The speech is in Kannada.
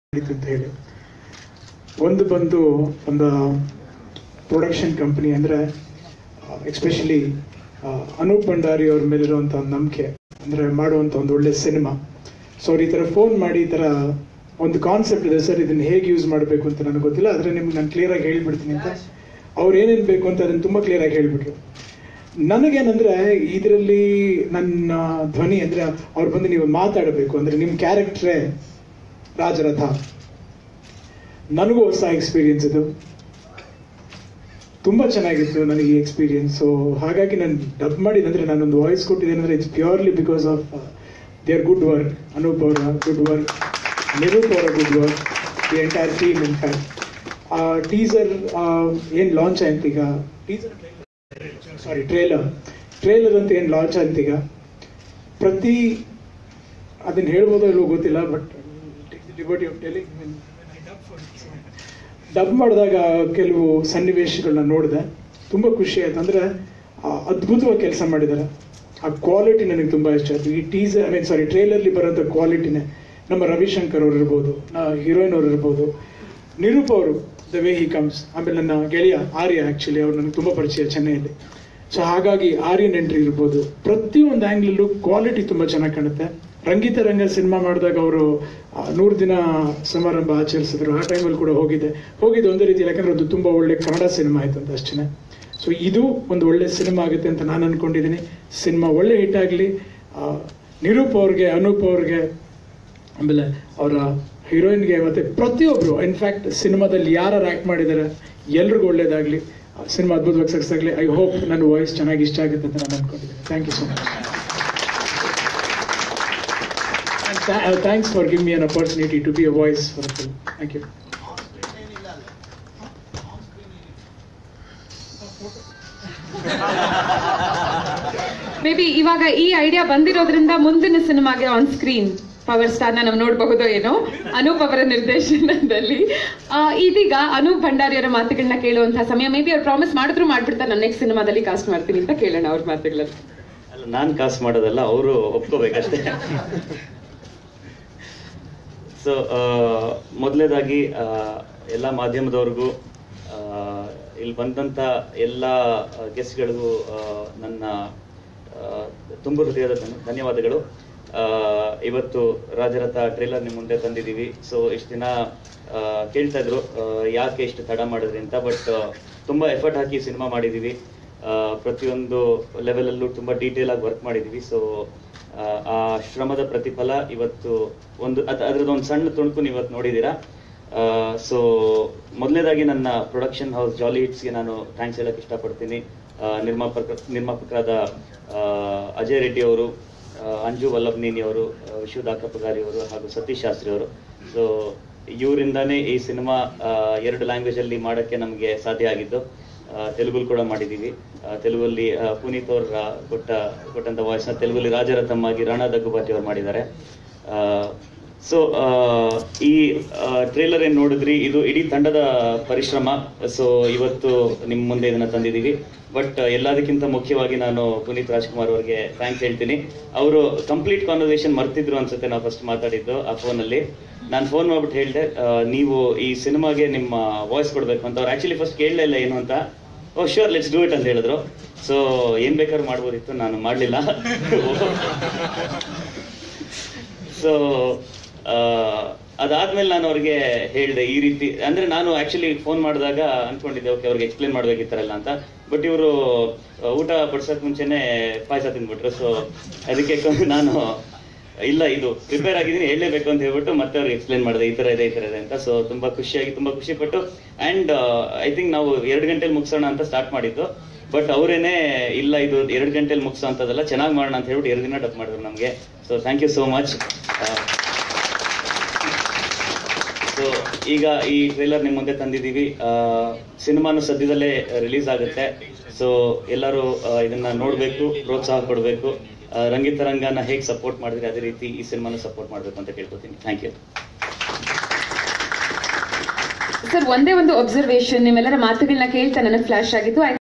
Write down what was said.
ನಡೀತು ಅಂತ ಹೇಳಿ ಒಂದು ಬಂದು ಒಂದು ಪ್ರೊಡಕ್ಷನ್ ಕಂಪನಿ ಅಂದ್ರೆ ಎಸ್ಪೆಷಲಿ ಅನೂಪ್ ಭಂಡಾರಿ ಅವ್ರ ಮೇಲಿರುವಂತ ಒಂದು ನಂಬಿಕೆ ಅಂದ್ರೆ ಮಾಡುವಂತ ಒಂದು ಒಳ್ಳೆ ಸಿನಿಮಾ ಸೊ ಅವ್ರು ಈ ತರ ಫೋನ್ ಮಾಡಿ ಈ ತರ ಒಂದು ಕಾನ್ಸೆಪ್ಟ್ ಇದೆ ಸರ್ ಇದನ್ನ ಹೇಗೆ ಯೂಸ್ ಮಾಡಬೇಕು ಅಂತ ನನಗೆ ಗೊತ್ತಿಲ್ಲ ಆದ್ರೆ ನಿಮ್ಗೆ ನಾನು ಕ್ಲಿಯರ್ ಆಗಿ ಹೇಳ್ಬಿಡ್ತೀನಿ ಅಂತ ಅವ್ರು ಏನೇನ್ ಬೇಕು ಅಂತ ಅದನ್ನ ತುಂಬಾ ಕ್ಲಿಯರ್ ಆಗಿ ಹೇಳ್ಬಿಟ್ರು ನನಗೇನಂದ್ರೆ ಇದರಲ್ಲಿ ನನ್ನ ಧ್ವನಿ ಅಂದ್ರೆ ಅವ್ರು ಬಂದು ನೀವು ಮಾತಾಡಬೇಕು ಅಂದ್ರೆ ನಿಮ್ ಕ್ಯಾರೆಕ್ಟ್ರೇ ರಾಜರಥ ನನಗೂ ಹೊಸ ಎಕ್ಸ್ಪೀರಿಯನ್ಸ್ ಇದು ತುಂಬಾ ಚೆನ್ನಾಗಿತ್ತು ನನಗೆ ಈ ಎಕ್ಸ್ಪೀರಿಯನ್ಸ್ ಸೊ ಹಾಗಾಗಿ ನಾನು ಡಬ್ ಮಾಡಿದಂದ್ರೆ ನಾನೊಂದು ವಾಯ್ಸ್ ಕೊಟ್ಟಿದ್ದೇನೆ ಅಂದ್ರೆ it's purely because of their good work Anup ಅವರ ಗುಡ್ ವರ್ಕ್ ನಿರೂಪ್ ಅವರ good work the entire team in fact teaser ಏನ್ ಲಾಂಚ್ ಆಯ್ತು ಈಗ ಟೀಸರ್ ಸಾರಿ ಟ್ರೇಲರ್ ಟ್ರೇಲರ್ ಅಂತ ಏನ್ ಲಾಂಚ್ ಆಯ್ತು ಈಗ ಪ್ರತಿ ಅದನ್ನ ಹೇಳ್ಬೋದೋ ಇಲ್ವೋ ಗೊತ್ತಿಲ್ಲ but liberty of telling dub ಮಾಡಿದಾಗ ಕೆಲವು ಸನ್ನಿವೇಶಗಳನ್ನ ನೋಡಿದೆ ತುಂಬಾ ಖುಷಿ ಆಯ್ತು ಅಂದ್ರೆ ಆ, ಅದ್ಭುತವಾಗಿ ಕೆಲಸ ಮಾಡಿದ್ದಾರೆ ಆ ಕ್ವಾಲಿಟಿ ನನಗೆ ತುಂಬಾ ಇಷ್ಟ ಆಯ್ತು ಈ ಟೀಸರ್ ಐ ಮೀನ್ ಸಾರಿ ಟ್ರೇಲರ್ಲಿ ಬರೋಂಥ ಕ್ವಾಲಿಟಿನೇ ನಮ್ಮ ರವಿಶಂಕರ್ ಅವ್ರು ಇರ್ಬೋದು ಹೀರೋಯಿನ್ ಅವ್ರು ಇರ್ಬೋದು ನಿರೂಪ್ ಅವರು ದ ವೇ ಹಿ ಕಮ್ಸ್ ಆಮೇಲೆ ನನ್ನ ಗೆಳೆಯ ಆರ್ಯ ಆಕ್ಚುಲಿ ಅವ್ರು ನನಗೆ ತುಂಬಾ ಪರಿಚಯ ಚೆನ್ನೈಯಲ್ಲಿ ಸೊ ಹಾಗಾಗಿ ಆರ್ಯನ್ ಎಂಟ್ರಿ ಇರ್ಬೋದು ಪ್ರತಿಯೊಂದು ಆಂಗ್ಲಲ್ಲೂ ಕ್ವಾಲಿಟಿ ತುಂಬಾ ಚೆನ್ನಾಗಿ ಕಾಣುತ್ತೆ ರಂಗಿತ ರಂಗ ಸಿನಿಮಾ ಮಾಡಿದಾಗ ಅವರು ನೂರು ದಿನ ಸಮಾರಂಭ ಆಚರಿಸಿದ್ರು ಆ ಟೈಮಲ್ಲಿ ಕೂಡ ಹೋಗಿದ್ದೆ ಹೋಗಿದ್ದು ಒಂದೇ ರೀತಿ ಯಾಕಂದ್ರೆ ಅದು ತುಂಬಾ ಒಳ್ಳೆ ಕನ್ನಡ ಸಿನಿಮಾ ಆಯ್ತು ಅಂತ ಅಷ್ಟೇ ಸೊ ಇದು ಒಂದು ಒಳ್ಳೆ ಸಿನಿಮಾ ಆಗುತ್ತೆ ಅಂತ ನಾನು ಅನ್ಕೊಂಡಿದ್ದೀನಿ ಸಿನಿಮಾ ಒಳ್ಳೆ ಹಿಟ್ ಆಗಲಿ ನಿರೂಪ್ ಅವ್ರಿಗೆ ಅನೂಪ್ ಅವ್ರಿಗೆ ಆಮೇಲೆ ಅವರ ಹೀರೋಯಿನ್ಗೆ ಮತ್ತೆ ಪ್ರತಿಯೊಬ್ರು ಇನ್ಫ್ಯಾಕ್ಟ್ ಸಿನಿಮಾದಲ್ಲಿ ಯಾರು ಆಕ್ಟ್ ಮಾಡಿದ್ದಾರೆ ಎಲ್ರಿಗೂ ಒಳ್ಳೇದಾಗ್ಲಿ ಸಿನಿಮಾ ಅದ್ಭುತವಾಗಿ ಸಕ್ಸಸ್ ಆಗಲಿ ಐ ಹೋಪ್ ನನ್ನ ವಾಯ್ಸ್ ಚೆನ್ನಾಗಿ ಇಷ್ಟ ಆಗುತ್ತೆ ಅಂತ ನಾನು ಅನ್ಕೊಂಡಿದ್ದೀನಿ thank you so much thanks for give me an opportunity to be a voice for film thank you maybe ಇವಾಗ ಈ ಐಡಿಯಾ ಬಂದಿರೋದ್ರಿಂದ ಮುಂದಿನ ಸಿನಿಮಾಗೆ ಆನ್ ಸ್ಕ್ರೀನ್ ಪವರ್ ಸ್ಟಾರ್ ನಾವು ನೋಡಬಹುದು ಏನೋ ಅನೂಪ್ ಅವರ ನಿರ್ದೇಶನದಲ್ಲಿ ಆ, ಇದೀಗ ಅನೂಪ್ ಭಂಡಾರಿಯವರ ಮಾತುಗಳನ್ನ ಕೇಳುವಂತಹ ಸಮಯ ಮೇ ಬಿ ಅವ್ರು ಪ್ರಾಮಿಸ್ ಮಾಡಿದ್ರು ಮಾಡ್ಬಿಡ್ತಾರೆ ನಾನು ನೆಕ್ಸ್ಟ್ ಸಿನಿಮಾದಲ್ಲಿ ಕಾಸ್ಟ್ ಮಾಡ್ತೀನಿ ಅಂತ ಕೇಳೋಣ ಅವ್ರ ಮಾತುಗಳಲ್ಲಿ ಅಲ್ಲ ನಾನ್ ಕಾಸು ಮಾಡೋದಲ್ಲ ಅವರು ಒಪ್ಕೋಬೇಕಷ್ಟೇ ಸೊ ಮೊದಲನೇದಾಗಿ ಎಲ್ಲ ಮಾಧ್ಯಮದವ್ರಿಗೂ ಆ, ಇಲ್ಲಿ ಬಂದಂತ ಎಲ್ಲ ಗೆಸ್ಟ್ಗಳಿಗೂ ನನ್ನ ಆ, ತುಂಬು ಹೃದಯದ ಧನ್ಯ- ಧನ್ಯವಾದಗಳು ಆ, ಇವತ್ತು ರಾಜರಥ ಟ್ರೇಲರ್ ನಿಮ್ಮ ಮುಂದೆ ತಂದಿದ್ದೀವಿ ಸೊ ಇಷ್ಟು ದಿನ ಆ, ಕೇಳ್ತಾ ಇದ್ರು ಆ, ಯಾಕೆ ಇಷ್ಟು ತಡ ಮಾಡಿದ್ರಿ ಅಂತ ಬಟ್ ತುಂಬಾ ಎಫರ್ಟ್ ಹಾಕಿ ಸಿನಿಮಾ ಮಾಡಿದ್ದೀವಿ ಆ, ಪ್ರತಿಯೊಂದು ಲೆವೆಲಲ್ಲೂ ತುಂಬಾ ಡೀಟೇಲ್ ಆಗಿ ವರ್ಕ್ ಮಾಡಿದೀವಿ ಸೊ ಆ ಶ್ರಮದ ಪ್ರತಿಫಲ ಇವತ್ತು ಒಂದು ಅದ್- ಅದ್ರದ್ದು ಒಂದು ಸಣ್ಣ ತುಣುಕು ನೀವು ಇವತ್ತು ನೋಡಿದ್ದೀರಾ ಸೊ ಮೊದಲನೇದಾಗಿ ನನ್ನ ಪ್ರೊಡಕ್ಷನ್ ಹೌಸ್ ಜಾಲಿ ಹಿಟ್ಸ್ಗೆ ನಾನು ಥ್ಯಾಂಕ್ಸ್ ಹೇಳಕ್ ಇಷ್ಟಪಡ್ತೀನಿ ಆ, ನಿರ್ಮಾಪಕ ನಿರ್ಮಾಪಕರಾದ ಆ, ಅಜಯ್ ರೆಡ್ಡಿ ಅವರು ಆ, ಅಂಜು ವಲ್ಲಭನೇನಿ ಅವರು ಆ, ವಿಶ್ವ ದಾಖಪಗಾರಿ ಅವರು ಹಾಗೂ ಸತೀಶ್ ಶಾಸ್ತ್ರಿ ಅವರು ಸೊ ಇವರಿಂದಾನೇ ಈ ಸಿನಿಮಾ ಎರಡು ಲ್ಯಾಂಗ್ವೇಜ್ ಅಲ್ಲಿ ಮಾಡಕ್ಕೆ ನಮಗೆ ಸಾಧ್ಯ ಆಗಿದ್ದು ಆ, ತೆಲುಗಲ್ಲಿ ಕೂಡ ಮಾಡಿದ್ದೀವಿ ಆ, ತೆಲುಗಲ್ಲಿ ಆ, ಪುನೀತ್ ಅವ್ರ ಆ, ಕೊಟ್ಟ ಕೊಟ್ಟಂತ ವಾಯ್ಸ್ನ ತೆಲುಗಲ್ಲಿ ರಾಜರಥಮ್ಮಾಗಿ ರಾಣಾ ದಗ್ಗುಬಾಟಿ ಅವ್ರು ಮಾಡಿದ್ದಾರೆ ಸೊ ಈ ಟ್ರೇಲರ್ ಏನ್ ನೋಡಿದ್ರಿ ಇದು ಇಡೀ ತಂಡದ ಪರಿಶ್ರಮ ಸೊ ಇವತ್ತು ನಿಮ್ಮ ಮುಂದೆ ಇದನ್ನ ತಂದಿದ್ದೀವಿ ಬಟ್ ಎಲ್ಲದಕ್ಕಿಂತ ಮುಖ್ಯವಾಗಿ ನಾನು ಪುನೀತ್ ರಾಜ್ಕುಮಾರ್ ಅವರಿಗೆ ಥ್ಯಾಂಕ್ಸ್ ಹೇಳ್ತೀನಿ ಅವರು ಕಂಪ್ಲೀಟ್ ಕಾನ್ವರ್ಸೇಷನ್ ಮರ್ತಿದ್ರು ಅನ್ಸುತ್ತೆ ನಾವು ಫಸ್ಟ್ ಮಾತಾಡಿದ್ದು ಆ ಫೋನಲ್ಲಿ ನಾನು ಫೋನ್ ಮಾಡ್ಬಿಟ್ಟು ಹೇಳಿದೆ ನೀವು ಈ ಸಿನಿಮಾಗೆ ನಿಮ್ಮ ವಾಯ್ಸ್ ಕೊಡ್ಬೇಕು ಅಂತ ಅವ್ರು ಆಕ್ಚುಲಿ ಫಸ್ಟ್ ಕೇಳಲೇ ಇಲ್ಲ ಏನು ಅಂತ oh sure let's do it ಅಂತ ಹೇಳಿದ್ರು ಸೊ ಏನ್ ಬೇಕಾದ್ರೂ ಮಾಡ್ಬೋದಿತ್ತು ನಾನು ಮಾಡಲಿಲ್ಲ ಸೊ ಅದಾದ್ಮೇಲೆ ನಾನು ಅವ್ರಿಗೆ ಹೇಳಿದೆ ಈ ರೀತಿ ಅಂದ್ರೆ ನಾನು ಆಕ್ಚುಲಿ ಫೋನ್ ಮಾಡಿದಾಗ ಅನ್ಕೊಂಡಿದ್ದೆ ಓಕೆ ಅವ್ರಿಗೆ ಎಕ್ಸ್ಪ್ಲೇನ್ ಮಾಡ್ಬೇಕಿತ್ತಾರಲ್ಲ ಅಂತ ಬಟ್ ಇವರು ಊಟ ಬಡ್ಸಕ್ ಮುಂಚೆನೆ ಪಾಯಸ ತಿಂದ್ಬಿಟ್ರು ಸೊ ಅದಕ್ಕೆ ಕ- ನಾನು ಇಲ್ಲ ಇದು ಪ್ರಿಪೇರ್ ಆಗಿದ್ದೀನಿ ಹೇಳಲೇಬೇಕು ಅಂತ ಹೇಳ್ಬಿಟ್ಟು ಮತ್ತೆ ಅವ್ರಿಗೆ ಎಕ್ಸ್ಪ್ಲೇನ್ ಮಾಡಿದೆ ಈ ತರ ಇದೆ ಈ ತರ ಇದೆ ಅಂತ ಸೊ ತುಂಬಾ ಖುಷಿಯಾಗಿ ತುಂಬಾ ಖುಷಿ ಪಟ್ಟು ಅಂಡ್ ಐ ಥಿಂಕ್ ನಾವು ಎರಡು ಗಂಟೆಲಿ ಮುಗಿಸೋಣ ಅಂತ ಸ್ಟಾರ್ಟ್ ಮಾಡಿದ್ದು ಬಟ್ ಅವರೇನೆ ಇಲ್ಲ ಇದು ಎರಡು ಗಂಟೆಲಿ ಮುಗಿಸೋ ಅಂತದಲ್ಲ ಚೆನ್ನಾಗಿ ಮಾಡೋಣ ಅಂತ ಹೇಳ್ಬಿಟ್ಟು ಎರಡು ದಿನ ಡಪ್ ಮಾಡಿದ್ರು ನಮಗೆ so thank you so much so ಈಗ ಈ ಟ್ರೈಲರ್ ನಿಮ್ಮ ಮುಂದೆ ತಂದಿದ್ದೀವಿ ಸಿನಿಮಾನು ಸದ್ಯದಲ್ಲೇ ರಿಲೀಸ್ ಆಗುತ್ತೆ ಸೊ ಎಲ್ಲರೂ ಆ, ಇದನ್ನ ನೋಡಬೇಕು ಪ್ರೋತ್ಸಾಹ ಕೊಡಬೇಕು ರಂಗಿತ ರಂಗನ ಹೇಗೆ ಸಪೋರ್ಟ್ ಮಾಡಿದ್ರೆ ಅದೇ ರೀತಿ ಈ ಸಿನಿಮಾನು ಸಪೋರ್ಟ್ ಮಾಡಬೇಕು ಅಂತ ಕೇಳ್ಕೊತೀನಿ ಥ್ಯಾಂಕ್ ಯು ಸರ್ ಒಂದೇ ಒಂದು ಅಬ್ಸರ್ವೇಷನ್ ನಿಮ್ಮೆಲ್ಲರ ಮಾತುಗಳನ್ನ ಕೇಳ್ತಾ ನನಗೆ ಫ್ಲಾಶ್ ಆಗಿತ್ತು